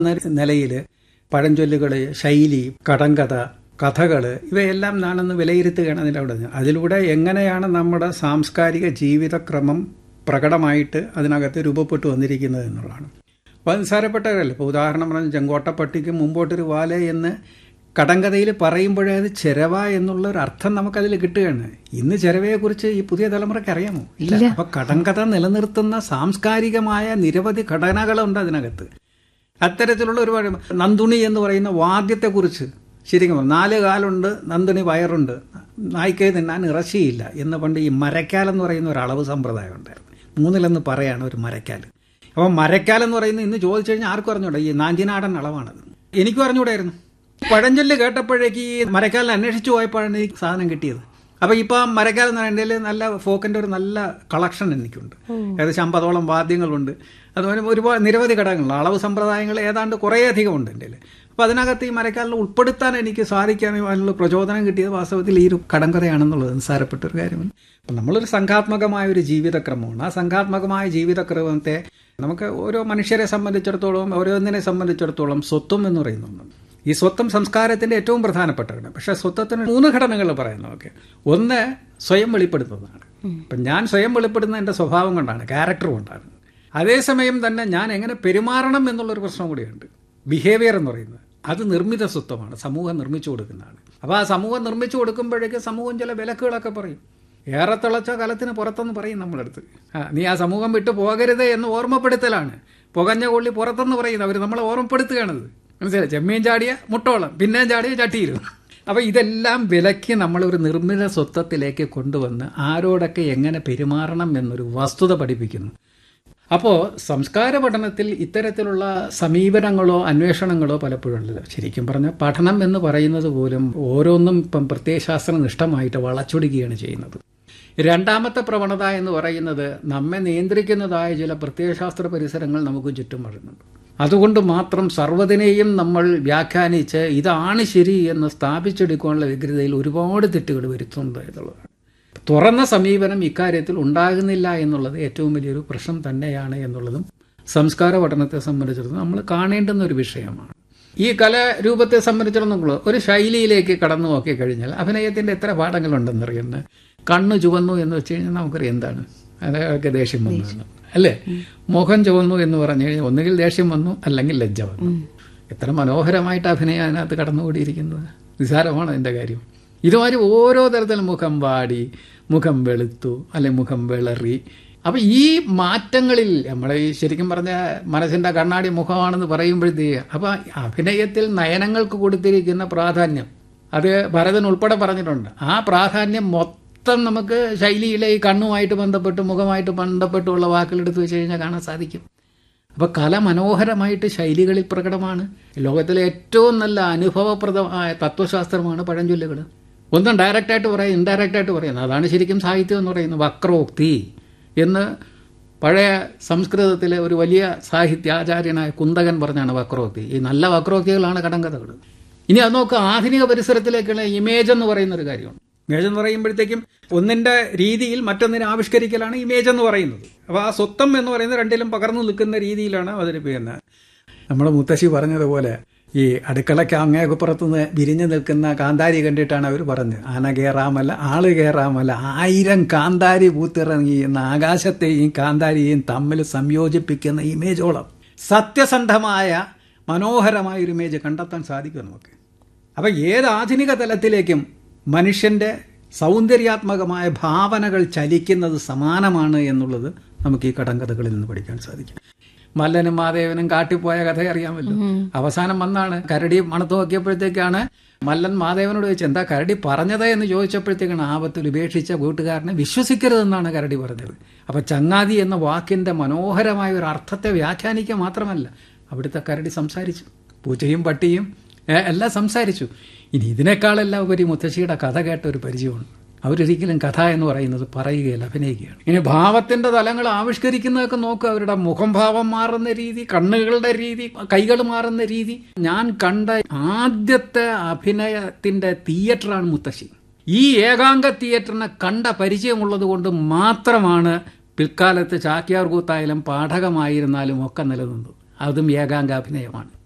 എന്ന നിലയിൽ പഴഞ്ചൊല്ലുകൾ ശൈലി കടങ്കഥ കഥകൾ ഇവയെല്ലാം ഞാനൊന്ന് വിലയിരുത്തുകയാണ് അതിൻ്റെ അവിടെ അതിലൂടെ എങ്ങനെയാണ് നമ്മുടെ സാംസ്കാരിക ജീവിതക്രമം പ്രകടമായിട്ട് അതിനകത്ത് രൂപപ്പെട്ടു വന്നിരിക്കുന്നത് എന്നുള്ളതാണ് അപ്പോൾ നിസ്സാരപ്പെട്ടവരല്ല ഇപ്പോൾ ഉദാഹരണം പറഞ്ഞാൽ ചെങ്കോട്ടപ്പട്ടിക്ക് മുമ്പോട്ടൊരു വാല എന്ന് കടങ്കഥയിൽ പറയുമ്പോഴേ അത് ചെരവ എന്നുള്ള ഒരു അർത്ഥം നമുക്കതിൽ കിട്ടുകയാണ് ഇന്ന് ചെരവയെക്കുറിച്ച് ഈ പുതിയ തലമുറയ്ക്ക് അറിയാമോ ഇല്ല അപ്പൊ കടങ്കഥ നിലനിർത്തുന്ന സാംസ്കാരികമായ നിരവധി ഘടനകളുണ്ട് അതിനകത്ത് അത്തരത്തിലുള്ള ഒരുപാട് നന്ദുണി എന്ന് പറയുന്ന വാദ്യത്തെക്കുറിച്ച് ശരിക്കും പറഞ്ഞു നാല് കാലുണ്ട് നന്ദുണി വയറുണ്ട് നായ്ക്കേ തിന്നാൻ ഇറച്ചിയില്ല എന്ന് പണ്ട് ഈ മരക്കാൽ എന്ന് പറയുന്ന ഒരു അളവ് സമ്പ്രദായം ഉണ്ടായിരുന്നു മൂന്നിലെന്ന് പറയാണ് ഒരു മരക്കാൽ അപ്പം മരക്കാൽ എന്ന് പറയുന്നത് ഇന്ന് ചോദിച്ചു കഴിഞ്ഞാൽ ആർക്കും അറിഞ്ഞൂടാ ഈ നാഞ്ചിനാടൻ അളവാണത് എനിക്കും അറിഞ്ഞൂടായിരുന്നു പഴഞ്ചൊല്ല് കേട്ടപ്പോഴേക്ക് ഈ മരക്കാലിനെ അന്വേഷിച്ചു പോയപ്പോഴാണ് ഈ സാധനം കിട്ടിയത് അപ്പൊ ഇപ്പൊ മരക്കാൽ എന്ന് പറയുന്നതിൽ നല്ല ഫോക്കിന്റെ ഒരു നല്ല കളക്ഷൻ എനിക്കുണ്ട് ഏകദേശം അമ്പതോളം വാദ്യങ്ങളുണ്ട് അതുപോലെ ഒരുപാട് നിരവധി ഘടകങ്ങളുണ്ട് അളവ് സമ്പ്രദായങ്ങൾ ഏതാണ്ട് കുറേയധികം ഉണ്ട് എൻ്റെ അപ്പോൾ അതിനകത്ത് ഈ മരക്കാലിനെ ഉൾപ്പെടുത്താൻ എനിക്ക് സാധിക്കാൻ അതിനുള്ള പ്രചോദനം കിട്ടിയത് വാസ്തവത്തിൽ ഈ ഒരു കടങ്കഥയാണെന്നുള്ളത് നിസ്സാരപ്പെട്ട ഒരു കാര്യമാണ് അപ്പം നമ്മളൊരു സംഘാത്മകമായ ഒരു ജീവിതക്രമമാണ് ആ സംഘാത്മകമായ ജീവിതക്രമത്തെ നമുക്ക് ഓരോ മനുഷ്യരെ സംബന്ധിച്ചിടത്തോളം ഓരോന്നിനെ സംബന്ധിച്ചിടത്തോളം സ്വത്വം എന്ന് പറയുന്നുണ്ട് ഈ സ്വത്വം സംസ്കാരത്തിന്റെ ഏറ്റവും പ്രധാനപ്പെട്ടതാണ് പക്ഷേ സ്വത്വത്തിന് മൂന്ന് ഘടനകൾ പറയുന്നു ഓക്കെ ഒന്ന് സ്വയം വെളിപ്പെടുത്തുന്നതാണ് അപ്പം ഞാൻ സ്വയം വെളിപ്പെടുന്ന എൻ്റെ സ്വഭാവം കൊണ്ടാണ് ക്യാരക്ടർ കൊണ്ടാണ് അതേസമയം തന്നെ ഞാൻ എങ്ങനെ പെരുമാറണം എന്നുള്ളൊരു പ്രശ്നം കൂടിയുണ്ട് ബിഹേവിയർ എന്ന് പറയുന്നത് അത് നിർമ്മിത സ്വത്വമാണ് സമൂഹം നിർമ്മിച്ചു കൊടുക്കുന്നതാണ് അപ്പോൾ ആ സമൂഹം നിർമ്മിച്ചു കൊടുക്കുമ്പോഴേക്ക് സമൂഹം ചില വിലക്കുകളൊക്കെ പറയും ഏറെ തിളച്ച കലത്തിന് പുറത്തെന്ന് പറയും നമ്മളടുത്ത് ആ നീ ആ സമൂഹം വിട്ടു പോകരുത് എന്ന് ഓർമ്മപ്പെടുത്തലാണ് പുകഞ്ഞ കൊള്ളി പുറത്തെന്ന് പറയുന്നത് അവർ നമ്മളെ ഓർമ്മപ്പെടുത്തുകയാണത് മനസ്സിലായി ചെമ്മീൻ ചാടിയ മുട്ടോളം പിന്നെയും ചാടിയ ചട്ടിയിലും അപ്പോൾ ഇതെല്ലാം വിലക്കി നമ്മളൊരു നിർമ്മിത സ്വത്വത്തിലേക്ക് കൊണ്ടുവന്ന് ആരോടൊക്കെ എങ്ങനെ പെരുമാറണം എന്നൊരു വസ്തുത പഠിപ്പിക്കുന്നു അപ്പോൾ സംസ്കാര പഠനത്തിൽ ഇത്തരത്തിലുള്ള സമീപനങ്ങളോ അന്വേഷണങ്ങളോ പലപ്പോഴും ഉള്ളത് ശരിക്കും പറഞ്ഞാൽ പഠനം എന്ന് പറയുന്നത് പോലും ഓരോന്നും ഇപ്പം പ്രത്യയശാസ്ത്ര നിഷ്ഠമായിട്ട് വളച്ചൊടുക്കുകയാണ് ചെയ്യുന്നത് രണ്ടാമത്തെ പ്രവണത എന്ന് പറയുന്നത് നമ്മെ നിയന്ത്രിക്കുന്നതായ ചില പ്രത്യയശാസ്ത്ര പരിസരങ്ങൾ നമുക്ക് ചുറ്റും വരുന്നുണ്ട് അതുകൊണ്ട് മാത്രം സർവ്വതിനെയും നമ്മൾ വ്യാഖ്യാനിച്ച് ഇതാണ് ശരി എന്ന് സ്ഥാപിച്ചെടുക്കാനുള്ള വ്യഗ്രതയിൽ ഒരുപാട് തെറ്റുകൾ വരുത്തുന്നുണ്ട് എന്നുള്ളതാണ് തുറന്ന സമീപനം ഇക്കാര്യത്തിൽ ഉണ്ടാകുന്നില്ല എന്നുള്ളത് ഏറ്റവും വലിയൊരു പ്രശ്നം തന്നെയാണ് എന്നുള്ളതും സംസ്കാര പഠനത്തെ സംബന്ധിച്ചിടത്തോളം നമ്മൾ കാണേണ്ടുന്ന ഒരു വിഷയമാണ് ഈ കലാരൂപത്തെ സംബന്ധിച്ചിടത്തോളം ഒരു ശൈലിയിലേക്ക് കടന്നു നോക്കി കഴിഞ്ഞാൽ അഭിനയത്തിന്റെ എത്ര പാഠങ്ങളുണ്ടെന്നറിയുന്നത് കണ്ണ് ചുവന്നു എന്ന് വെച്ച് കഴിഞ്ഞാൽ നമുക്കറിയാം എന്താണ് അതൊക്കെ ദേഷ്യം വന്നു അല്ലേ മുഖം ചുവന്നു എന്ന് പറഞ്ഞു കഴിഞ്ഞാൽ ഒന്നുകിൽ ദേഷ്യം വന്നു അല്ലെങ്കിൽ ലജ്ജ വന്നു എത്ര മനോഹരമായിട്ട് അഭിനയം അതിനകത്ത് കടന്നുകൂടിയിരിക്കുന്നത് നിസാരമാണ് അതിൻ്റെ കാര്യം ഇതുമാതിരി ഓരോ തരത്തിലും മുഖം വാടി മുഖം വെളുത്തു അല്ലെ മുഖം വിളറി അപ്പൊ ഈ മാറ്റങ്ങളിൽ നമ്മളെ ഈ ശരിക്കും പറഞ്ഞ മനസ്സിന്റെ കണ്ണാടി മുഖമാണെന്ന് പറയുമ്പോഴത്തേക്ക് അപ്പൊ അഭിനയത്തിൽ നയനങ്ങൾക്ക് കൊടുത്തിരിക്കുന്ന പ്രാധാന്യം അത് ഭരതൻ ഉൾപ്പെടെ പറഞ്ഞിട്ടുണ്ട് ആ പ്രാധാന്യം മൊത്തം നമുക്ക് ശൈലിയിലെ ഈ കണ്ണുമായിട്ട് ബന്ധപ്പെട്ട് മുഖമായിട്ട് ബന്ധപ്പെട്ടുള്ള വാക്കുകളെടുത്ത് വെച്ച് കഴിഞ്ഞാൽ കാണാൻ സാധിക്കും അപ്പൊ കല മനോഹരമായിട്ട് ശൈലികളിൽ പ്രകടമാണ് ലോകത്തിലെ ഏറ്റവും നല്ല അനുഭവപ്രദമായ തത്വശാസ്ത്രമാണ് പഴഞ്ചൊല്ലുകൾ ഒന്നും ഡയറക്റ്റായിട്ട് പറയും ഇൻഡയറക്റ്റായിട്ട് പറയുന്നത് അതാണ് ശരിക്കും സാഹിത്യം എന്ന് പറയുന്നത് വക്രോക്തി എന്ന് പഴയ സംസ്കൃതത്തിലെ ഒരു വലിയ സാഹിത്യാചാര്യനായ കുന്തകൻ പറഞ്ഞാണ് വക്രോക്തി ഈ നല്ല വക്രോക്തികളാണ് കടങ്കഥകൾ ഇനി അത് നോക്കുക ആധുനിക പരിസരത്തിലേക്കുള്ള ഇമേജ് എന്ന് പറയുന്ന ഒരു കാര്യമാണ് ഇമേജ് എന്ന് പറയുമ്പോഴത്തേക്കും ഒന്നിന്റെ രീതിയിൽ മറ്റൊന്നിനെ ആവിഷ്കരിക്കലാണ് ഇമേജ് എന്ന് പറയുന്നത് അപ്പോൾ ആ സ്വത്വം എന്ന് പറയുന്നത് രണ്ടിലും പകർന്നു നിൽക്കുന്ന രീതിയിലാണ് അവതരിപ്പിക്കുന്നത് നമ്മുടെ മുത്തശ്ശി പറഞ്ഞതുപോലെ ഈ അടുക്കളയ്ക്ക് അങ്ങേക്കുപ്പുറത്തുനിന്ന് വിരിഞ്ഞു നിൽക്കുന്ന കാന്താരി കണ്ടിട്ടാണ് അവർ പറഞ്ഞത് ആന കയറാമല്ല ആള് കയറാമല്ല ആയിരം കാന്താരി പൂത്തിറങ്ങി എന്ന ആകാശത്തെയും കാന്താരിയെയും തമ്മിൽ സംയോജിപ്പിക്കുന്ന ഇമേജോളം സത്യസന്ധമായ മനോഹരമായ ഒരു ഇമേജ് കണ്ടെത്താൻ സാധിക്കും നമുക്ക് അപ്പം ഏത് ആധുനിക തലത്തിലേക്കും മനുഷ്യന്റെ സൗന്ദര്യാത്മകമായ ഭാവനകൾ ചലിക്കുന്നത് സമാനമാണ് എന്നുള്ളത് നമുക്ക് ഈ കടങ്കഥകളിൽ നിന്ന് പഠിക്കാൻ സാധിക്കും മല്ലനും മാധേവനും കാട്ടിപ്പോയ കഥ അറിയാമല്ലോ അവസാനം വന്നാണ് കരടി മണത്ത് നോക്കിയപ്പോഴത്തേക്കാണ് മല്ലൻ മാധേവനോട് ചോദിച്ചത് എന്താ കരടി പറഞ്ഞത് എന്ന് ചോദിച്ചപ്പോഴത്തേക്കാണ് ആപത്തിൽ ഉപേക്ഷിച്ച വീട്ടുകാരനെ വിശ്വസിക്കരുതെന്നാണ് കരടി പറഞ്ഞത് അപ്പൊ ചങ്ങാതി എന്ന വാക്കിന്റെ മനോഹരമായ ഒരു അർത്ഥത്തെ വ്യാഖ്യാനിക്കുക മാത്രമല്ല അവിടുത്തെ കരടി സംസാരിച്ചു പൂച്ചയും പട്ടിയും എല്ലാം സംസാരിച്ചു ഇനി ഇതിനേക്കാളെല്ലാം ഉപരി മുത്തശ്ശിയുടെ കഥ കേട്ട ഒരു പരിചയമാണ് അവരൊരിക്കലും കഥ എന്ന് പറയുന്നത് പറയുകയല്ല അഭിനയിക്കുകയാണ് ഇനി ഭാവത്തിന്റെ തലങ്ങൾ ആവിഷ്കരിക്കുന്നതൊക്കെ നോക്കുക അവരുടെ മുഖംഭാവം മാറുന്ന രീതി കണ്ണുകളുടെ രീതി കൈകൾ മാറുന്ന രീതി ഞാൻ കണ്ട ആദ്യത്തെ അഭിനയത്തിന്റെ തിയേറ്ററാണ് മുത്തശ്ശി ഈ ഏകാംഗ തിയേറ്ററിനെ കണ്ട പരിചയമുള്ളത് കൊണ്ട് മാത്രമാണ് പിൽക്കാലത്ത് ചാക്യാർ കൂത്തായാലും പാഠകമായിരുന്നാലും ഒക്കെ നിലനിന്നത് അതും ഏകാംഗ അഭിനയമാണ്